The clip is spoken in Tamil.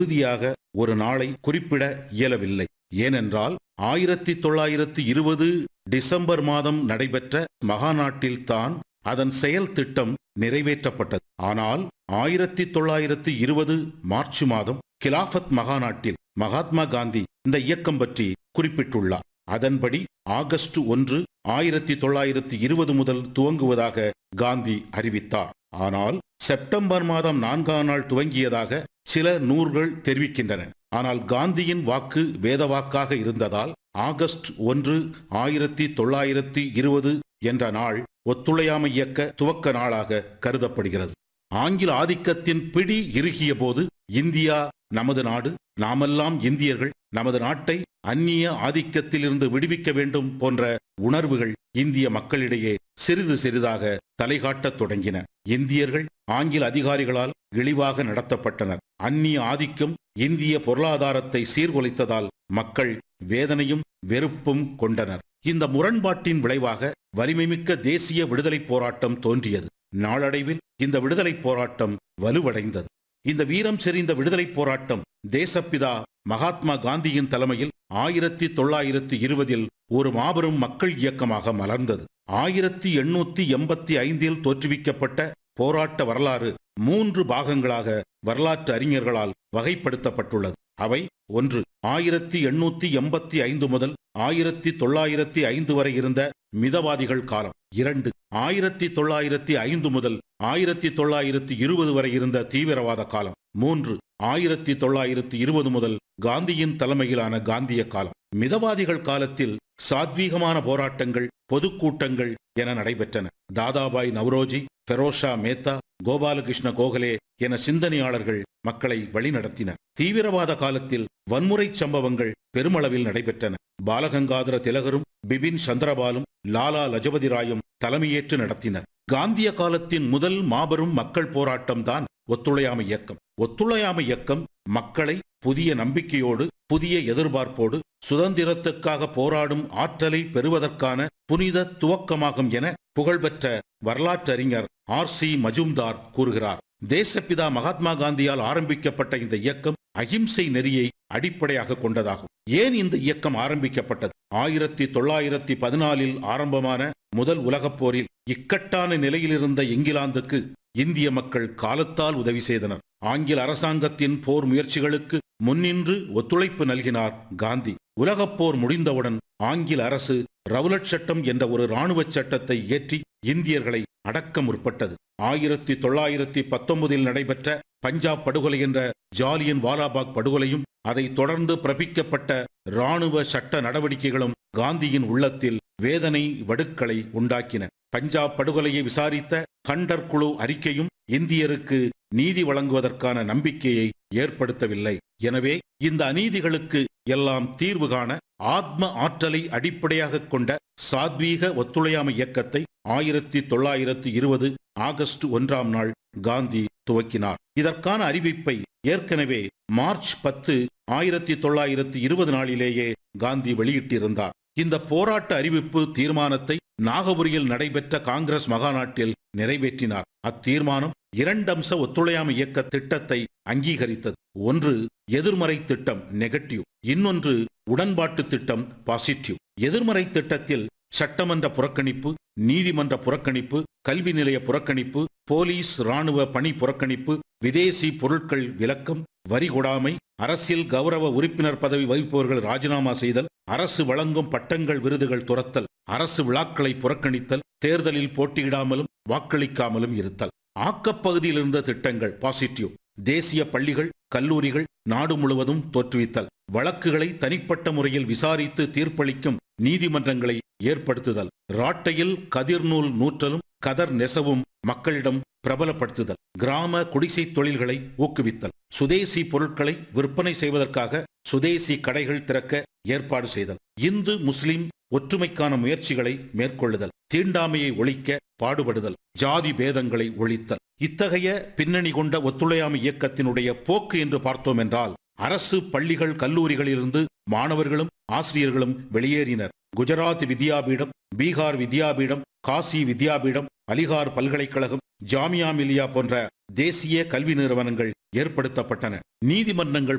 உறுதியாக ஒரு நாளை குறிப்பிட இயலவில்லை ஏனென்றால் ஆயிரத்தி தொள்ளாயிரத்தி இருபது டிசம்பர் மாதம் நடைபெற்ற மகாநாட்டில் தான் அதன் செயல் திட்டம் நிறைவேற்றப்பட்டது ஆனால் ஆயிரத்தி தொள்ளாயிரத்தி இருபது மார்ச் மாதம் கிலாஃபத் மகாநாட்டில் மகாத்மா காந்தி இந்த இயக்கம் பற்றி குறிப்பிட்டுள்ளார் அதன்படி ஆகஸ்ட் ஒன்று ஆயிரத்தி தொள்ளாயிரத்தி இருபது முதல் துவங்குவதாக காந்தி அறிவித்தார் ஆனால் செப்டம்பர் மாதம் நான்காம் நாள் துவங்கியதாக சில நூல்கள் தெரிவிக்கின்றன ஆனால் காந்தியின் வாக்கு வேத வாக்காக இருந்ததால் ஆகஸ்ட் ஒன்று ஆயிரத்தி தொள்ளாயிரத்தி இருபது என்ற நாள் ஒத்துழையாமை இயக்க துவக்க நாளாக கருதப்படுகிறது ஆங்கில ஆதிக்கத்தின் பிடி இறுகிய போது இந்தியா நமது நாடு நாமெல்லாம் இந்தியர்கள் நமது நாட்டை அந்நிய ஆதிக்கத்திலிருந்து விடுவிக்க வேண்டும் போன்ற உணர்வுகள் இந்திய மக்களிடையே சிறிது சிறிதாக தலைகாட்டத் தொடங்கின இந்தியர்கள் ஆங்கில அதிகாரிகளால் இழிவாக நடத்தப்பட்டனர் அந்நிய ஆதிக்கம் இந்திய பொருளாதாரத்தை சீர்குலைத்ததால் மக்கள் வேதனையும் வெறுப்பும் கொண்டனர் இந்த முரண்பாட்டின் விளைவாக வலிமைமிக்க தேசிய விடுதலைப் போராட்டம் தோன்றியது நாளடைவில் இந்த விடுதலைப் போராட்டம் வலுவடைந்தது இந்த வீரம் செறிந்த விடுதலைப் போராட்டம் தேசப்பிதா மகாத்மா காந்தியின் தலைமையில் ஆயிரத்தி தொள்ளாயிரத்தி இருபதில் ஒரு மாபெரும் மக்கள் இயக்கமாக மலர்ந்தது ஆயிரத்தி எண்ணூத்தி எண்பத்தி ஐந்தில் தோற்றுவிக்கப்பட்ட போராட்ட வரலாறு மூன்று பாகங்களாக வரலாற்று அறிஞர்களால் வகைப்படுத்தப்பட்டுள்ளது அவை ஒன்று ஆயிரத்தி எண்ணூத்தி எண்பத்தி ஐந்து முதல் ஆயிரத்தி தொள்ளாயிரத்தி ஐந்து வரை இருந்த மிதவாதிகள் காலம் இரண்டு ஆயிரத்தி தொள்ளாயிரத்தி ஐந்து முதல் ஆயிரத்தி தொள்ளாயிரத்தி இருபது வரை இருந்த தீவிரவாத காலம் மூன்று ஆயிரத்தி தொள்ளாயிரத்தி இருபது முதல் காந்தியின் தலைமையிலான காந்திய காலம் மிதவாதிகள் காலத்தில் சாத்வீகமான போராட்டங்கள் பொதுக்கூட்டங்கள் என நடைபெற்றன தாதாபாய் நவ்ரோஜி ஃபெரோஷா மேத்தா கோபாலகிருஷ்ண கோகலே என சிந்தனையாளர்கள் மக்களை வழிநடத்தினர் தீவிரவாத காலத்தில் வன்முறை சம்பவங்கள் பெருமளவில் நடைபெற்றன பாலகங்காதர திலகரும் பிபின் சந்திரபாலும் லாலா லஜபதி ராயும் தலைமையேற்று நடத்தினர் காந்திய காலத்தின் முதல் மாபெரும் மக்கள் போராட்டம் தான் ஒத்துழையாமை இயக்கம் ஒத்துழையாமை இயக்கம் மக்களை புதிய நம்பிக்கையோடு புதிய எதிர்பார்ப்போடு சுதந்திரத்துக்காக போராடும் ஆற்றலை பெறுவதற்கான புனித துவக்கமாகும் என புகழ்பெற்ற வரலாற்றறிஞர் ஆர் சி மஜும்தார் கூறுகிறார் தேசப்பிதா மகாத்மா காந்தியால் ஆரம்பிக்கப்பட்ட இந்த இயக்கம் அகிம்சை நெறியை அடிப்படையாக கொண்டதாகும் ஏன் இந்த இயக்கம் ஆரம்பிக்கப்பட்டது ஆயிரத்தி தொள்ளாயிரத்தி பதினாலில் ஆரம்பமான முதல் உலகப் போரில் இக்கட்டான நிலையிலிருந்த இங்கிலாந்துக்கு இந்திய மக்கள் காலத்தால் உதவி செய்தனர் ஆங்கில அரசாங்கத்தின் போர் முயற்சிகளுக்கு முன்னின்று ஒத்துழைப்பு நல்கினார் காந்தி உலகப் போர் முடிந்தவுடன் ஆங்கில அரசு ரவுலட் சட்டம் என்ற ஒரு இராணுவ சட்டத்தை இயற்றி இந்தியர்களை அடக்க முற்பட்டது ஆயிரத்தி தொள்ளாயிரத்தி பத்தொன்பதில் நடைபெற்ற பஞ்சாப் படுகொலை என்ற ஜாலியன் வாலாபாக் படுகொலையும் அதை தொடர்ந்து பிறப்பிக்கப்பட்ட இராணுவ சட்ட நடவடிக்கைகளும் காந்தியின் உள்ளத்தில் வேதனை வடுக்களை உண்டாக்கின பஞ்சாப் படுகொலையை விசாரித்த கண்டர் குழு அறிக்கையும் இந்தியருக்கு நீதி வழங்குவதற்கான நம்பிக்கையை ஏற்படுத்தவில்லை எனவே இந்த அநீதிகளுக்கு எல்லாம் தீர்வு காண ஆத்ம ஆற்றலை அடிப்படையாக கொண்ட சாத்வீக ஒத்துழையாமை இயக்கத்தை ஆயிரத்தி தொள்ளாயிரத்தி இருபது ஆகஸ்ட் ஒன்றாம் நாள் காந்தி துவக்கினார் இதற்கான அறிவிப்பை ஏற்கனவே மார்ச் பத்து ஆயிரத்தி தொள்ளாயிரத்தி இருபது நாளிலேயே காந்தி வெளியிட்டிருந்தார் இந்த போராட்ட அறிவிப்பு தீர்மானத்தை நாகபுரியில் நடைபெற்ற காங்கிரஸ் மகாநாட்டில் நிறைவேற்றினார் அத்தீர்மானம் இரண்டம்ச ஒத்துழையாமை இயக்க திட்டத்தை அங்கீகரித்தது ஒன்று எதிர்மறை திட்டம் நெகட்டிவ் இன்னொன்று உடன்பாட்டு திட்டம் பாசிட்டிவ் எதிர்மறை திட்டத்தில் சட்டமன்ற புறக்கணிப்பு நீதிமன்ற புறக்கணிப்பு கல்வி நிலைய புறக்கணிப்பு போலீஸ் ராணுவ பணி புறக்கணிப்பு விதேசி பொருட்கள் விலக்கம் வரி கொடாமை அரசியல் கௌரவ உறுப்பினர் பதவி வகிப்பவர்கள் ராஜினாமா செய்தல் அரசு வழங்கும் பட்டங்கள் விருதுகள் துரத்தல் அரசு விழாக்களை புறக்கணித்தல் தேர்தலில் போட்டியிடாமலும் வாக்களிக்காமலும் இருத்தல் ஆக்கப்பகுதியில் இருந்த திட்டங்கள் பாசிட்டிவ் தேசிய பள்ளிகள் கல்லூரிகள் நாடு முழுவதும் தோற்றுவித்தல் வழக்குகளை தனிப்பட்ட முறையில் விசாரித்து தீர்ப்பளிக்கும் நீதிமன்றங்களை ஏற்படுத்துதல் ராட்டையில் கதிர்நூல் நூற்றலும் கதர் நெசவும் மக்களிடம் பிரபலப்படுத்துதல் கிராம குடிசை தொழில்களை ஊக்குவித்தல் சுதேசி பொருட்களை விற்பனை செய்வதற்காக சுதேசி கடைகள் திறக்க ஏற்பாடு செய்தல் இந்து முஸ்லிம் ஒற்றுமைக்கான முயற்சிகளை மேற்கொள்ளுதல் தீண்டாமையை ஒழிக்க பாடுபடுதல் ஜாதி பேதங்களை ஒழித்தல் இத்தகைய பின்னணி கொண்ட ஒத்துழையாமை இயக்கத்தினுடைய போக்கு என்று பார்த்தோம் என்றால் அரசு பள்ளிகள் கல்லூரிகளிலிருந்து மாணவர்களும் ஆசிரியர்களும் வெளியேறினர் குஜராத் வித்யாபீடம் பீகார் வித்யாபீடம் காசி வித்யாபீடம் அலிகார் பல்கலைக்கழகம் ஜாமியா மில்லியா போன்ற தேசிய கல்வி நிறுவனங்கள் ஏற்படுத்தப்பட்டன நீதிமன்றங்கள்